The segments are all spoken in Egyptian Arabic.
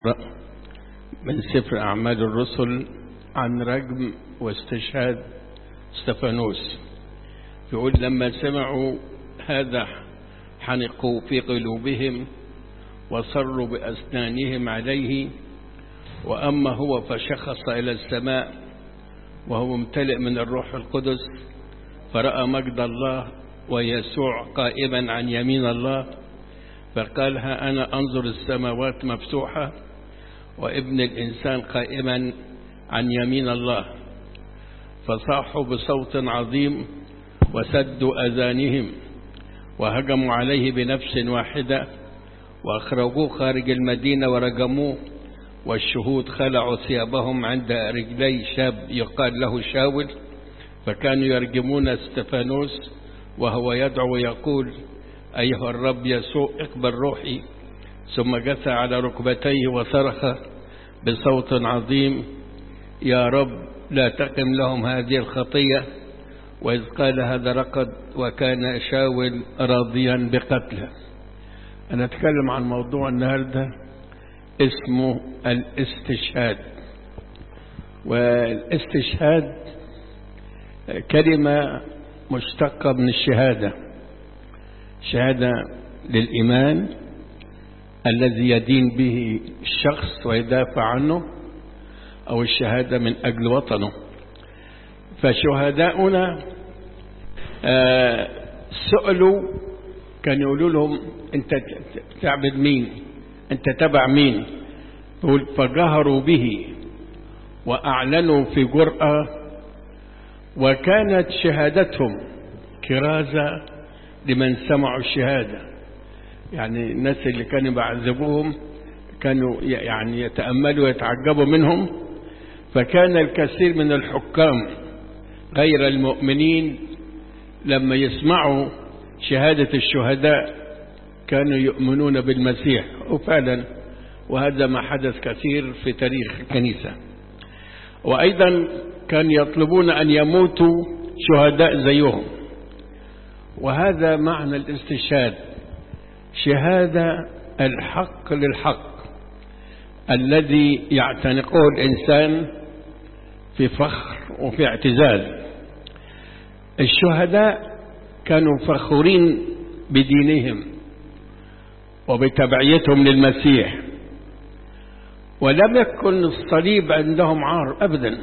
من سفر أعمال الرسل عن رجم واستشهاد استفانوس يقول لما سمعوا هذا حنقوا في قلوبهم وصروا بأسنانهم عليه وأما هو فشخص إلى السماء وهو ممتلئ من الروح القدس فرأى مجد الله ويسوع قائما عن يمين الله فقال ها أنا أنظر السماوات مفتوحة وابن الإنسان قائما عن يمين الله فصاحوا بصوت عظيم وسدوا أذانهم وهجموا عليه بنفس واحدة وأخرجوه خارج المدينة ورجموه والشهود خلعوا ثيابهم عند رجلي شاب يقال له شاول فكانوا يرجمون استفانوس وهو يدعو ويقول أيها الرب يسوع اقبل روحي ثم جثى على ركبتيه وصرخ بصوت عظيم يا رب لا تقم لهم هذه الخطية وإذ قال هذا رقد وكان شاول راضيا بقتله أنا أتكلم عن موضوع النهاردة اسمه الاستشهاد والاستشهاد كلمة مشتقة من الشهادة شهادة للإيمان الذي يدين به الشخص ويدافع عنه أو الشهادة من أجل وطنه فشهداؤنا آه سألوا كانوا يقولوا لهم أنت تعبد مين أنت تبع مين يقول فجهروا به وأعلنوا في جرأة وكانت شهادتهم كرازة لمن سمعوا الشهادة يعني الناس اللي كانوا بعذبوهم كانوا يعني يتأملوا ويتعجبوا منهم فكان الكثير من الحكام غير المؤمنين لما يسمعوا شهادة الشهداء كانوا يؤمنون بالمسيح وفعلا وهذا ما حدث كثير في تاريخ الكنيسة وأيضا كانوا يطلبون أن يموتوا شهداء زيهم وهذا معنى الاستشهاد شهادة الحق للحق الذي يعتنقه الإنسان في فخر وفي اعتزاز الشهداء كانوا فخورين بدينهم وبتبعيتهم للمسيح ولم يكن الصليب عندهم عار أبدا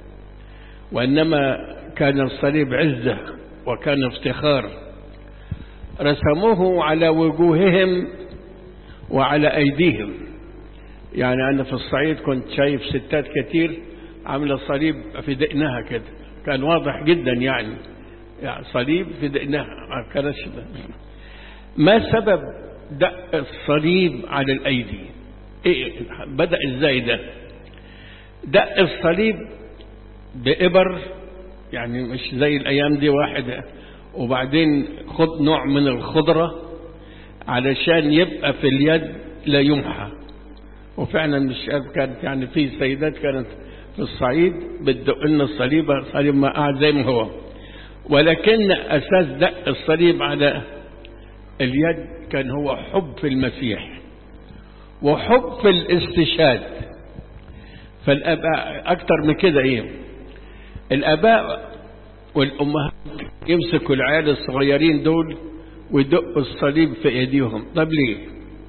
وإنما كان الصليب عزة وكان افتخار رسموه على وجوههم وعلى أيديهم يعني أنا في الصعيد كنت شايف ستات كتير عاملة صليب في دقنها كده كان واضح جدا يعني, يعني صليب في دقنها ما كانش ما سبب دق الصليب على الأيدي إيه بدأ إزاي ده دق الصليب بإبر يعني مش زي الأيام دي واحدة وبعدين خد نوع من الخضرة علشان يبقى في اليد لا يمحى وفعلا مش كانت يعني في سيدات كانت في الصعيد بتدق لنا الصليب الصليب ما قاعد زي ما هو ولكن أساس دق الصليب على اليد كان هو حب في المسيح وحب في الاستشهاد فالآباء أكتر من كده إيه الآباء والأمهات يمسكوا العيال الصغيرين دول ويدقوا الصليب في ايديهم طب ليه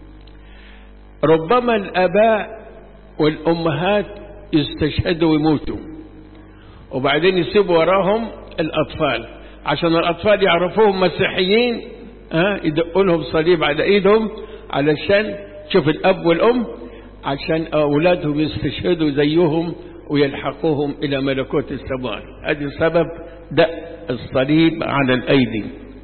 ربما الاباء والامهات يستشهدوا ويموتوا وبعدين يسيبوا وراهم الاطفال عشان الاطفال يعرفوهم مسيحيين ها يدقوا لهم صليب على ايدهم علشان شوف الاب والام عشان اولادهم يستشهدوا زيهم ويلحقوهم الى ملكوت السماء هذا سبب دق الصليب على الأيدي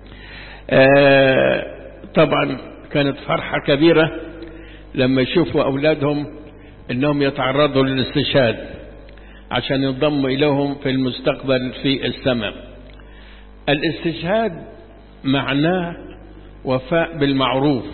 آه طبعا كانت فرحة كبيرة لما يشوفوا أولادهم أنهم يتعرضوا للاستشهاد عشان ينضموا إليهم في المستقبل في السماء الاستشهاد معناه وفاء بالمعروف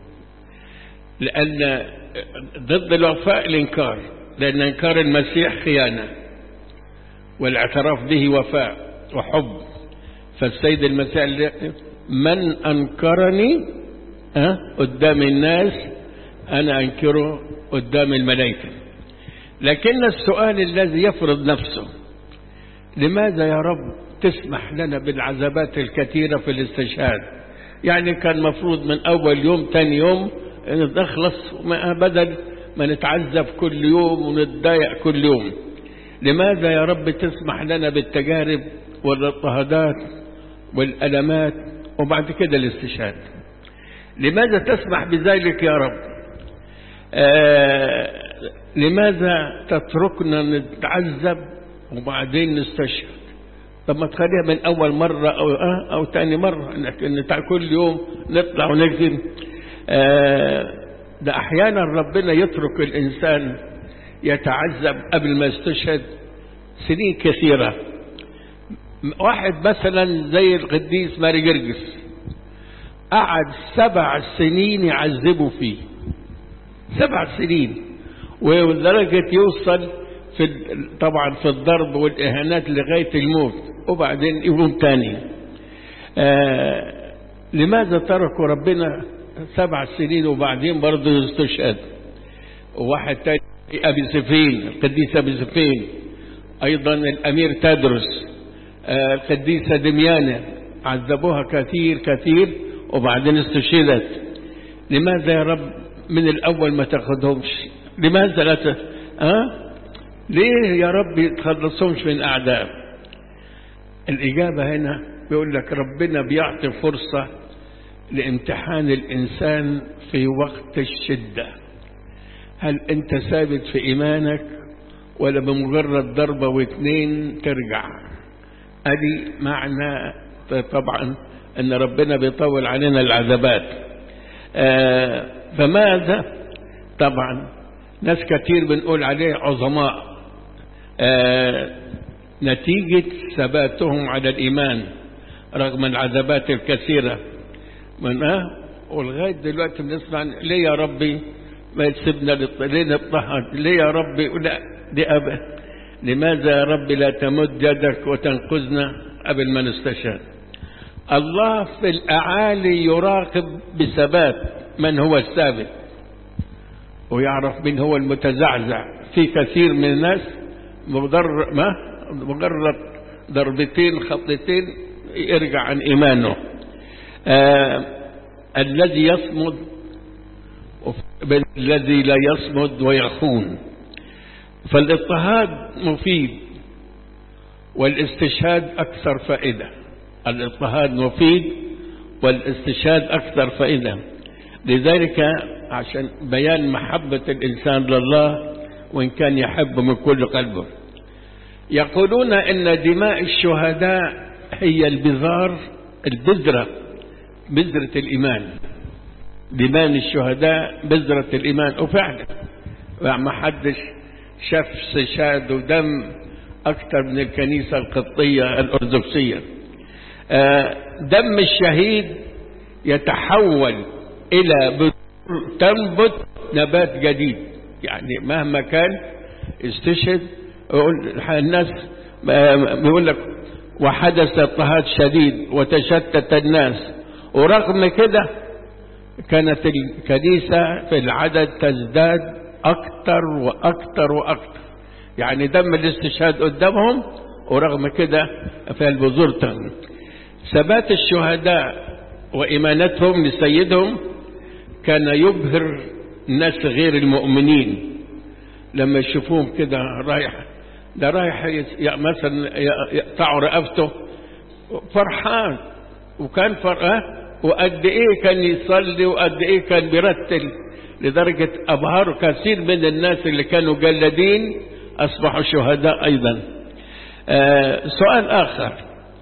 لأن ضد الوفاء الإنكار لأن إنكار المسيح خيانة والاعتراف به وفاء وحب فالسيد المسيح من أنكرني أه؟ قدام الناس أنا أنكره قدام الملائكة لكن السؤال الذي يفرض نفسه لماذا يا رب تسمح لنا بالعذابات الكثيرة في الاستشهاد يعني كان مفروض من أول يوم تاني يوم نخلص بدل ما نتعذب كل يوم ونتضايق كل يوم لماذا يا رب تسمح لنا بالتجارب والاضطهادات والألمات وبعد كده الاستشهاد لماذا تسمح بذلك يا رب آه لماذا تتركنا نتعذب وبعدين نستشهد طب ما تخليها من أول مرة أو, آه أو تاني مرة لكن كل يوم نطلع ونكذب آه ده أحيانا ربنا يترك الإنسان يتعذب قبل ما يستشهد سنين كثيرة واحد مثلا زي القديس ماري جرجس قعد سبع سنين يعذبوا فيه سبع سنين ولدرجة يوصل في طبعا في الضرب والإهانات لغاية الموت وبعدين يقوم تاني آه لماذا تركوا ربنا سبع سنين وبعدين برضه يستشهد وواحد تاني أبي سفين القديس أبي سفين أيضا الأمير تدرس آه القديسة دميانة عذبوها كثير كثير وبعدين استشهدت لماذا يا رب من الأول ما تاخدهمش لماذا لا ت... أه؟ ليه يا رب تخلصهمش من أعداء الإجابة هنا بيقول لك ربنا بيعطي فرصة لامتحان الإنسان في وقت الشدة هل أنت ثابت في إيمانك ولا بمجرد ضربة واثنين ترجع أدي معنى طبعا أن ربنا بيطول علينا العذابات آه فماذا طبعا ناس كتير بنقول عليه عظماء آه نتيجة ثباتهم على الإيمان رغم العذابات الكثيرة من آه ولغاية دلوقتي بنسمع ليه يا ربي ما تسيبنا ليه نضطهد ليه يا ربي لا دي أب... لماذا يا ربي لا تمد يدك وتنقذنا قبل ما نستشهد الله في الأعالي يراقب بثبات من هو الثابت ويعرف من هو المتزعزع في كثير من الناس مجرد ما مجرد ضربتين خطتين يرجع عن إيمانه آه الذي يصمد الذي لا يصمد ويخون فالاضطهاد مفيد والاستشهاد أكثر فائدة الاضطهاد مفيد والاستشهاد أكثر فائدة لذلك عشان بيان محبة الإنسان لله وإن كان يحب من كل قلبه يقولون إن دماء الشهداء هي البذار البذرة بذرة الإيمان دماء الشهداء بذرة الإيمان وفعلا ما حدش شاف استشهاد ودم أكثر من الكنيسة القبطية الأرثوذكسية دم الشهيد يتحول إلى بذور تنبت نبات جديد يعني مهما كان استشهد الناس بيقول لك وحدث اضطهاد شديد وتشتت الناس ورغم كده كانت الكنيسة في العدد تزداد أكثر وأكثر وأكثر يعني دم الاستشهاد قدامهم ورغم كده في البذور ثبات الشهداء وإيمانتهم لسيدهم كان يبهر الناس غير المؤمنين لما يشوفوهم كده رايح ده رايح مثلا يقطعوا رقبته فرحان وكان فرقه وقد ايه كان يصلي وقد ايه كان بيرتل لدرجة أبهروا كثير من الناس اللي كانوا جلدين أصبحوا شهداء أيضا آه سؤال آخر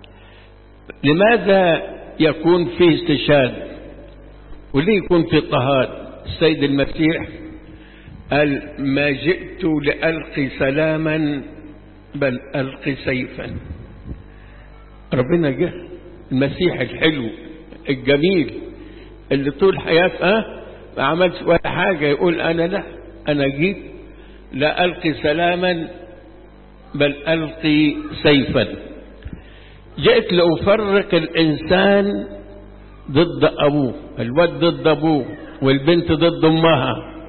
لماذا يكون فيه استشهاد وليه يكون في اضطهاد السيد المسيح قال ما جئت لألقي سلاما بل ألقي سيفا ربنا جه المسيح الحلو الجميل اللي طول حياته أه ما عملش ولا حاجة يقول أنا لا أنا جيت لا ألقي سلاما بل ألقي سيفا جئت لأفرق الإنسان ضد أبوه الولد ضد أبوه والبنت ضد أمها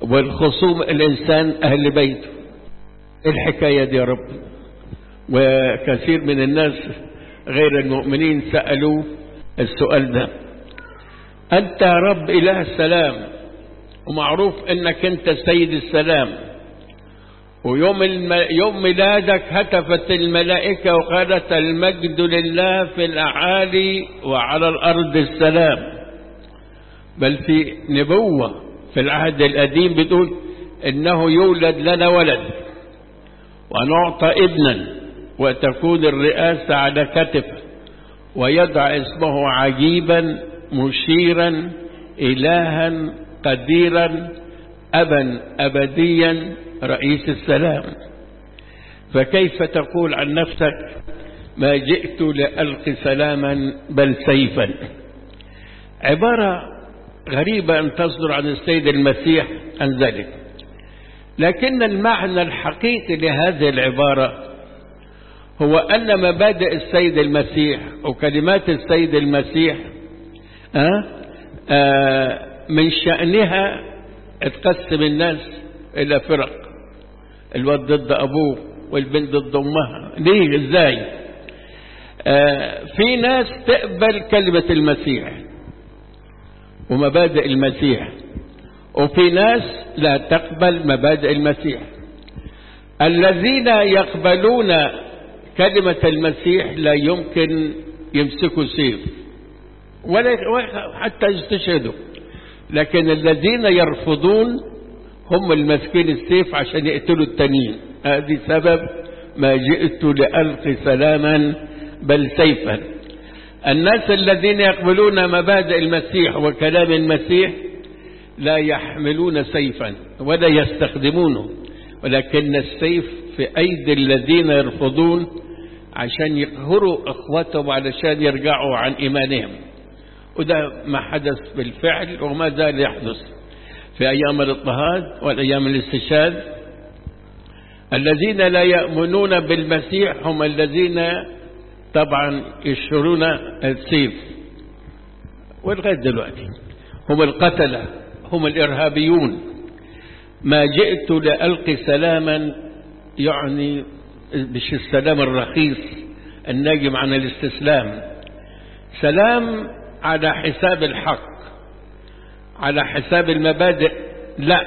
والخصوم الإنسان أهل بيته الحكاية دي يا رب وكثير من الناس غير المؤمنين سألوا السؤال ده أنت يا رب إله السلام ومعروف أنك أنت سيد السلام ويوم الم... يوم ميلادك هتفت الملائكة وقالت المجد لله في الأعالي وعلى الأرض السلام بل في نبوة في العهد القديم بتقول إنه يولد لنا ولد ونعطى ابنا وتكون الرئاسة على كتفه ويدع اسمه عجيبا مشيرا إلها قديرا أبا أبديا رئيس السلام فكيف تقول عن نفسك ما جئت لألقي سلاما بل سيفا عبارة غريبة أن تصدر عن السيد المسيح عن ذلك لكن المعنى الحقيقي لهذه العبارة هو أن مبادئ السيد المسيح وكلمات السيد المسيح أه؟ أه من شأنها تقسم الناس إلى فرق الواد ضد أبوه والبنت ضد أمها ليه إزاي آه في ناس تقبل كلمة المسيح ومبادئ المسيح وفي ناس لا تقبل مبادئ المسيح الذين يقبلون كلمة المسيح لا يمكن يمسكوا سيف ولا حتى يستشهدوا لكن الذين يرفضون هم المسكين السيف عشان يقتلوا التانيين هذه سبب ما جئت لألقي سلاما بل سيفا الناس الذين يقبلون مبادئ المسيح وكلام المسيح لا يحملون سيفا ولا يستخدمونه ولكن السيف في أيدي الذين يرفضون عشان يقهروا أخواتهم علشان يرجعوا عن إيمانهم وده ما حدث بالفعل وما زال يحدث في أيام الاضطهاد والأيام الاستشهاد الذين لا يأمنون بالمسيح هم الذين طبعا يشهرون السيف ولغاية دلوقتي هم القتلة هم الإرهابيون ما جئت لألقي سلاما يعني مش السلام الرخيص الناجم عن الاستسلام سلام على حساب الحق على حساب المبادئ لا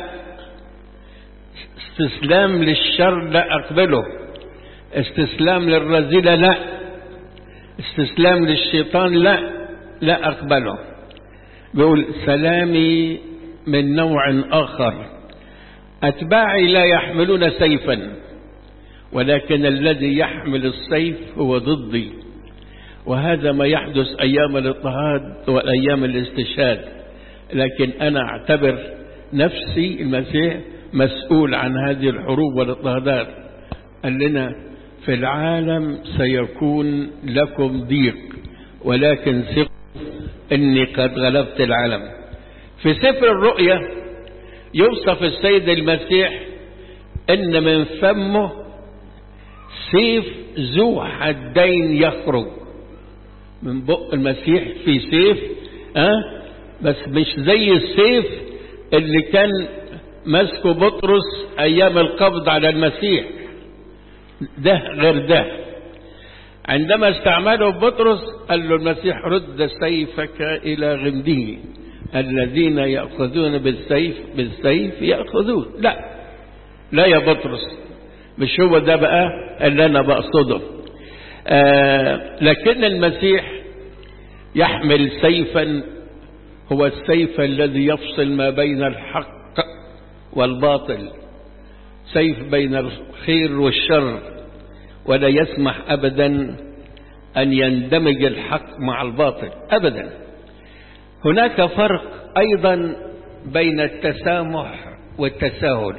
استسلام للشر لا أقبله استسلام للرذيلة لا استسلام للشيطان لا لا أقبله بيقول سلامي من نوع آخر أتباعي لا يحملون سيفا ولكن الذي يحمل السيف هو ضدي وهذا ما يحدث أيام الاضطهاد وأيام الاستشهاد لكن أنا أعتبر نفسي المسيح مسؤول عن هذه الحروب والاضطهادات قال لنا في العالم سيكون لكم ضيق ولكن ثقوا إني قد غلبت العالم في سفر الرؤيا يوصف السيد المسيح إن من فمه سيف ذو حدين يخرج من بق المسيح في سيف أه؟ بس مش زي السيف اللي كان ماسكه بطرس أيام القبض على المسيح ده غير ده عندما استعمله بطرس قال له المسيح رد سيفك إلى غمده الذين يأخذون بالسيف بالسيف يأخذون لا لا يا بطرس مش هو ده بقى اللي أنا بقصده آه لكن المسيح يحمل سيفا هو السيف الذي يفصل ما بين الحق والباطل سيف بين الخير والشر ولا يسمح أبدا أن يندمج الحق مع الباطل أبدا هناك فرق أيضا بين التسامح والتساهل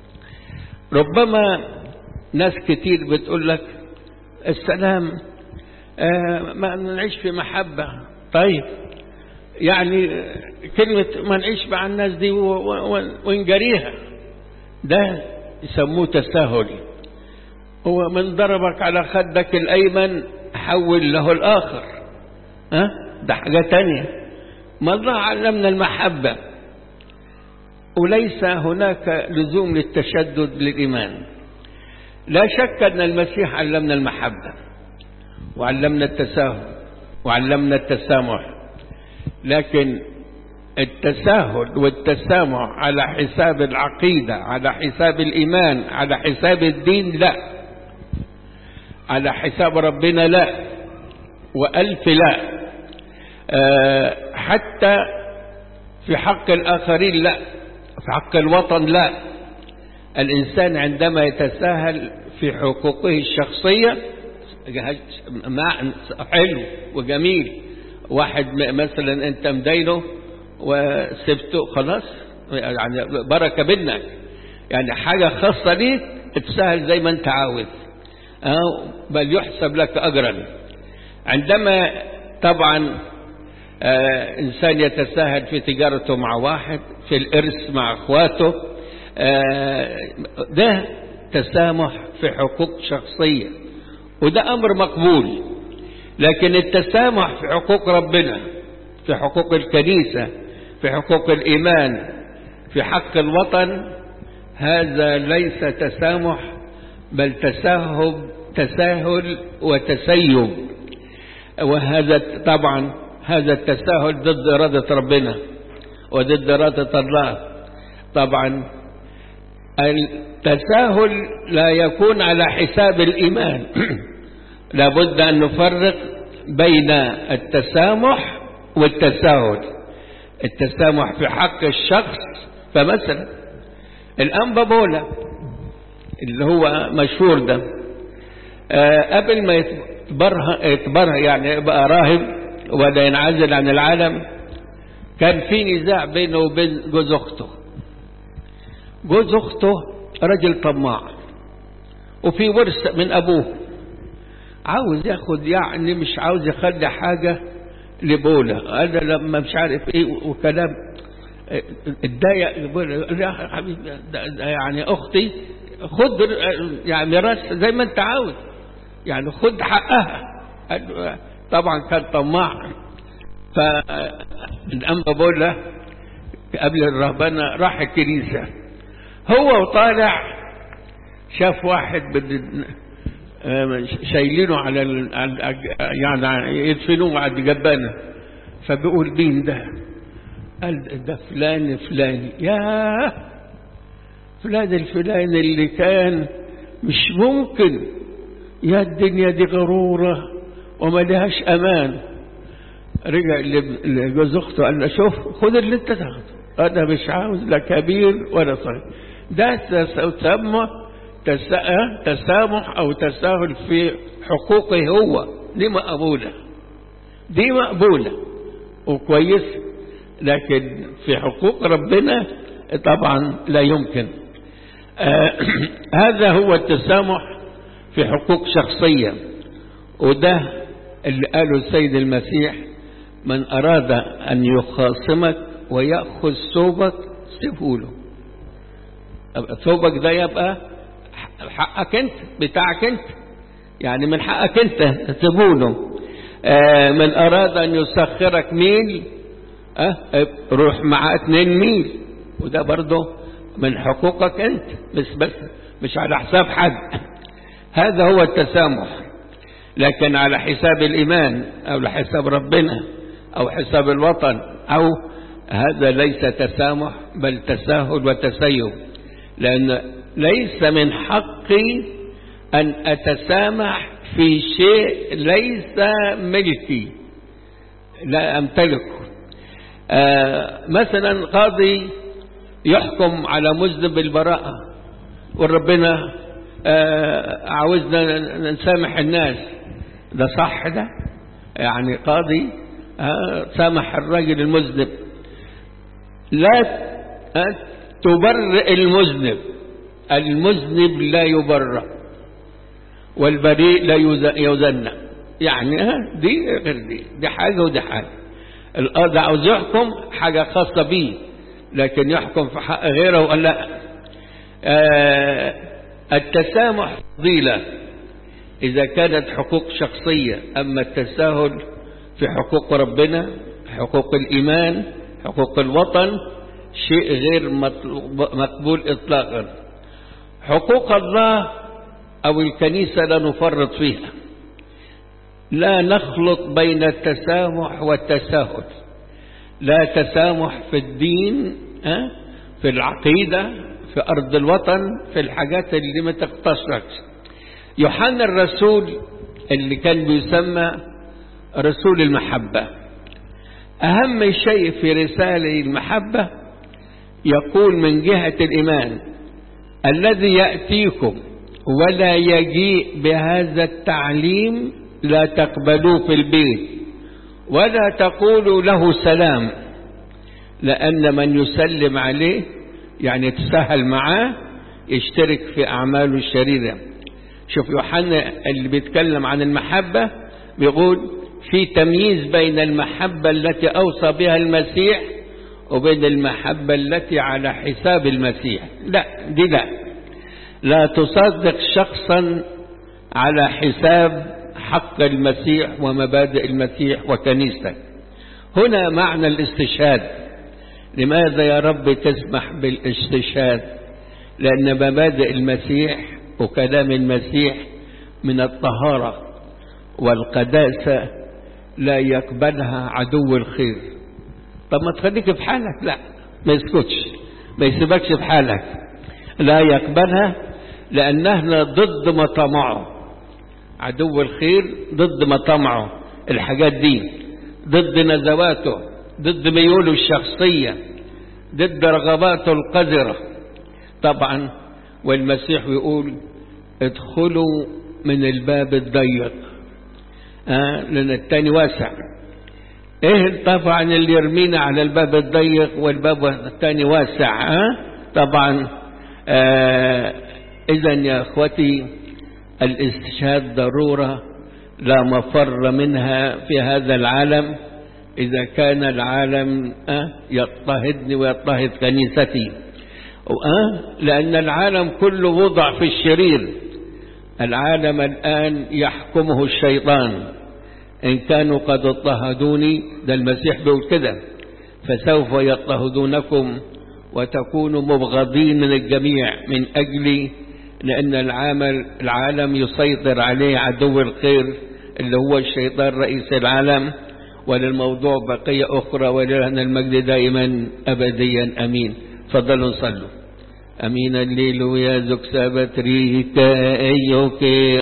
ربما ناس كتير بتقول لك السلام آه ما نعيش في محبة طيب يعني كلمة ما نعيش مع الناس دي ونجريها ده يسموه تساهل هو من ضربك على خدك الأيمن حول له الآخر ها ده حاجة تانية ما الله علمنا المحبة وليس هناك لزوم للتشدد للإيمان لا شك أن المسيح علمنا المحبة وعلمنا التساهل وعلمنا التسامح لكن التساهل والتسامح على حساب العقيدة على حساب الإيمان على حساب الدين لا على حساب ربنا لا وألف لا أه حتى في حق الآخرين لا في حق الوطن لا الإنسان عندما يتساهل في حقوقه الشخصية حلو وجميل واحد مثلا انت مدينه وسبته خلاص يعني بركة بينك يعني حاجة خاصة ليك اتسهل زي ما انت عاوز بل يحسب لك أجرا عندما طبعا آه إنسان يتساهل في تجارته مع واحد في الإرث مع أخواته آه ده تسامح في حقوق شخصية وده أمر مقبول لكن التسامح في حقوق ربنا في حقوق الكنيسة في حقوق الإيمان في حق الوطن هذا ليس تسامح بل تساهل تساهل وتسيب وهذا طبعا هذا التساهل ضد إرادة ربنا وضد إرادة الله طبعا التساهل لا يكون على حساب الإيمان لابد أن نفرق بين التسامح والتساهل التسامح في حق الشخص فمثلا الأنبا بولا اللي هو مشهور ده آه قبل ما يتبره, يتبره يعني يبقى راهب ولا ينعزل عن العالم كان في نزاع بينه وبين جوز اخته جوز اخته رجل طماع وفي ورث من ابوه عاوز ياخد يعني مش عاوز يخلي حاجة لبولا انا لما مش عارف ايه وكلام اتضايق يا حبيبي يعني اختي خد يعني ميراث زي ما انت عاوز يعني خد حقها طبعا كان طماع فالأنبا بولا قبل الرهبنة راح الكنيسة هو وطالع شاف واحد شايلينه على يعني يدفنوه على الجبانة فبيقول مين ده قال ده فلان فلان يا فلان الفلاني اللي كان مش ممكن يا الدنيا دي غرورة وما لهاش أمان رجع لجوز أخته قال له شوف خد اللي انت تاخده أنا مش عاوز لا كبير ولا صغير ده تسمى تسامح أو تساهل في حقوقه هو دي مقبولة دي مقبولة وكويسة لكن في حقوق ربنا طبعا لا يمكن آه هذا هو التسامح في حقوق شخصية وده اللي قاله السيد المسيح من أراد أن يخاصمك ويأخذ ثوبك سيبه له ثوبك ده يبقى حقك انت بتاعك انت يعني من حقك انت تسيبه آه من أراد أن يسخرك ميل أه روح معاه اتنين ميل وده برضه من حقوقك انت بس بس مش على حساب حد هذا هو التسامح لكن على حساب الإيمان أو على حساب ربنا أو حساب الوطن أو هذا ليس تسامح بل تساهل وتسيب لأن ليس من حقي أن أتسامح في شيء ليس ملكي لا أمتلكه آه مثلا قاضي يحكم على مذنب البراءة وربنا آه عاوزنا نسامح الناس ده صح ده يعني قاضي آه سامح الرجل المذنب لا تبرئ المذنب المذنب لا يبرأ والبريء لا يذنب يعني دي غير دي دي حاجة ودي حاجة القاضي عاوز يحكم حاجة خاصة بيه لكن يحكم في حق غيره وقال لا آه التسامح فضيلة إذا كانت حقوق شخصية أما التساهل في حقوق ربنا حقوق الإيمان حقوق الوطن شيء غير مقبول إطلاقا حقوق الله أو الكنيسة لا نفرط فيها لا نخلط بين التسامح والتساهل لا تسامح في الدين في العقيدة في أرض الوطن في الحاجات اللي ما تختصك يوحنا الرسول اللي كان بيسمى رسول المحبة أهم شيء في رسالة المحبة يقول من جهة الإيمان الذي يأتيكم ولا يجيء بهذا التعليم لا تقبلوه في البيت ولا تقولوا له سلام لأن من يسلم عليه يعني يتساهل معاه يشترك في أعماله الشريرة شوف يوحنا اللي بيتكلم عن المحبة بيقول في تمييز بين المحبة التي أوصى بها المسيح وبين المحبة التي على حساب المسيح لا دي لا لا تصدق شخصا على حساب حق المسيح ومبادئ المسيح وكنيستك هنا معنى الاستشهاد لماذا يا رب تسمح بالاستشهاد لأن مبادئ المسيح وكلام المسيح من الطهارة والقداسة لا يقبلها عدو الخير طب ما تخليك في حالك لا ما يسكتش ما يسيبكش في حالك لا يقبلها لأنها ضد ما طمعه عدو الخير ضد ما طمعه الحاجات دي ضد نزواته ضد ميوله الشخصية ضد رغباته القذرة طبعا والمسيح يقول ادخلوا من الباب الضيق آه لأن التاني واسع ايه طبعا اللي يرمينا على الباب الضيق والباب الثاني واسع آه طبعا آه اذا يا اخوتي الاستشهاد ضرورة لا مفر منها في هذا العالم إذا كان العالم آه يضطهدني ويضطهد كنيستي آه لأن العالم كله وضع في الشرير العالم الآن يحكمه الشيطان إن كانوا قد اضطهدوني ده المسيح بيقول كده فسوف يضطهدونكم وتكونوا مبغضين من الجميع من أجلي لأن العمل العالم يسيطر عليه عدو الخير اللي هو الشيطان رئيس العالم وللموضوع بقية أخرى ولنا المجد دائما أبديا أمين فضلوا صلوا أمين الليل يا زكسبت ريكا أيوكي